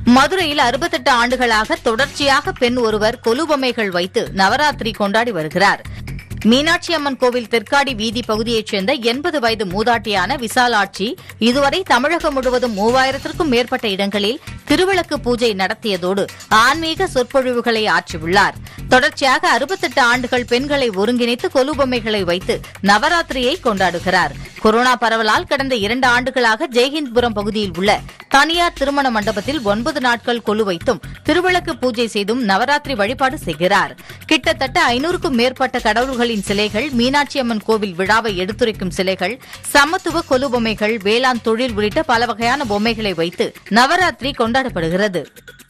மதுரையில் அறுபத்தெட்டு ஆண்டுகளாக தொடர்ச்சியாக பெண் ஒருவர் கொலுபொம்மைகள் வைத்து நவராத்திரி கொண்டாடி வருகிறார் மீனாட்சி அம்மன் கோவில் தெற்காடி வீதி பகுதியைச் சேர்ந்த எண்பது வயது மூதாட்டியான விசாலாட்சி இதுவரை தமிழகம் முழுவதும் மூவாயிரத்திற்கும் மேற்பட்ட இடங்களில் திருவிளக்கு பூஜை நடத்தியதோடு ஆன்மீக சொற்பொழிவுகளை ஆற்றியுள்ளார் தொடர்ச்சியாக அறுபத்தெட்டு ஆண்டுகள் பெண்களை ஒருங்கிணைத்து கொலுபொம்மைகளை வைத்து நவராத்திரியை கொண்டாடுகிறார் கொரோனா பரவலால் கடந்த இரண்டு ஆண்டுகளாக ஜெய்ஹிந்த்புரம் பகுதியில் உள்ள தனியார் திருமண மண்டபத்தில் ஒன்பது நாட்கள் கொலு வைத்தும் திருவிளக்கு பூஜை செய்தும் நவராத்திரி வழிபாடு செய்கிறார் கிட்டத்தட்ட ஐநூறுக்கும் மேற்பட்ட கடவுள்களின் சிலைகள் மீனாட்சி அம்மன் கோவில் விழாவை எடுத்துரைக்கும் சிலைகள் சமத்துவ கொலு பொம்மைகள் வேளாண் தொழில் உள்ளிட்ட பல வகையான பொம்மைகளை வைத்து நவராத்திரி கொண்டாடப்படுகிறது